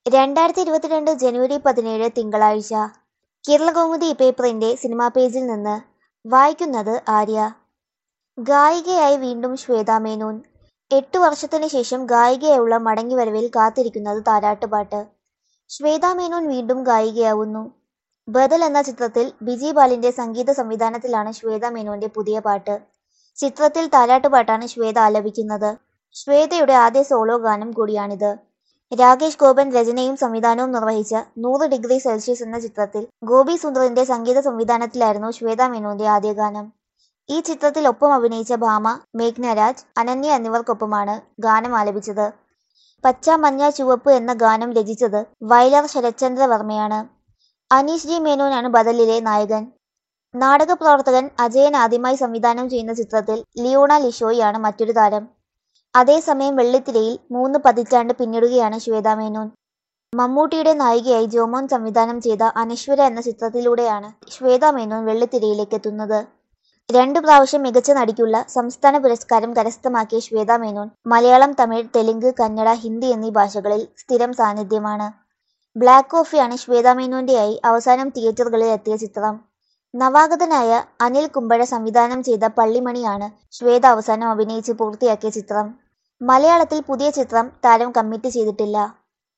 രണ്ടായിരത്തി ഇരുപത്തിരണ്ട് ജനുവരി പതിനേഴ് തിങ്കളാഴ്ച കേരളകൗമുദി പേപ്പറിന്റെ സിനിമാ പേജിൽ നിന്ന് വായിക്കുന്നത് ആര്യ ഗായികയായി വീണ്ടും ശ്വേതാ മേനോൻ എട്ടു വർഷത്തിന് ശേഷം ഗായികയായുള്ള മടങ്ങിവരവിൽ കാത്തിരിക്കുന്നത് താരാട്ടുപാട്ട് ശ്വേതാ മേനോൻ വീണ്ടും ഗായികയാവുന്നു ബദൽ എന്ന ചിത്രത്തിൽ ബിജി ബാലിന്റെ സംഗീത സംവിധാനത്തിലാണ് ശ്വേതാ മേനോന്റെ പുതിയ പാട്ട് ചിത്രത്തിൽ താരാട്ടുപാട്ടാണ് ശ്വേത ആലപിക്കുന്നത് ശ്വേതയുടെ ആദ്യ സോളോ ഗാനം കൂടിയാണിത് രാകേഷ് ഗോപൻ രചനയും സംവിധാനവും നിർവഹിച്ച നൂറ് ഡിഗ്രി സെൽഷ്യസ് എന്ന ചിത്രത്തിൽ ഗോപി സുന്ദറിന്റെ സംഗീത സംവിധാനത്തിലായിരുന്നു ശ്വേതാ മേനോന്റെ ആദ്യ ഗാനം ഈ ചിത്രത്തിൽ ഒപ്പം അഭിനയിച്ച ഭാമ മേഘ്നരാജ് അനന്യ എന്നിവർക്കൊപ്പമാണ് ഗാനം ആലപിച്ചത് പച്ച മഞ്ഞ ചുവപ്പ് എന്ന ഗാനം രചിച്ചത് വയലാർ ശരത്ചന്ദ്ര വർമ്മയാണ് അനീഷ് ജി മേനോനാണ് ബദലിലെ നായകൻ നാടക പ്രവർത്തകൻ അജയൻ ആദ്യമായി സംവിധാനം ചെയ്യുന്ന ചിത്രത്തിൽ ലിയോണ ലിഷോയാണ് മറ്റൊരു താരം അതേസമയം വെള്ളിത്തിരയിൽ മൂന്ന് പതിറ്റാണ്ട് പിന്നിടുകയാണ് ശ്വേതാ മേനോൻ മമ്മൂട്ടിയുടെ നായികയായി ജോമോൻ സംവിധാനം ചെയ്ത അനശ്വര എന്ന ചിത്രത്തിലൂടെയാണ് ശ്വേതാ മേനോൻ വെള്ളിത്തിരയിലേക്ക് എത്തുന്നത് രണ്ടു പ്രാവശ്യം മികച്ച നടിക്കുള്ള സംസ്ഥാന പുരസ്കാരം കരസ്ഥമാക്കിയ ശ്വേതാ മേനോൻ മലയാളം തമിഴ് തെലുങ്ക് കന്നഡ ഹിന്ദി എന്നീ ഭാഷകളിൽ സ്ഥിരം സാന്നിധ്യമാണ് ബ്ലാക്ക് കോഫിയാണ് ശ്വേതാ മേനോന്റെയായി അവസാനം തിയേറ്ററുകളിൽ എത്തിയ ചിത്രം നവാഗതനായ അനിൽ കുമ്പഴ സംവിധാനം ചെയ്ത പള്ളിമണിയാണ് ശ്വേത അവസാനം അഭിനയിച്ച് പൂർത്തിയാക്കിയ ചിത്രം മലയാളത്തിൽ പുതിയ ചിത്രം താരം കമ്മിറ്റ് ചെയ്തിട്ടില്ല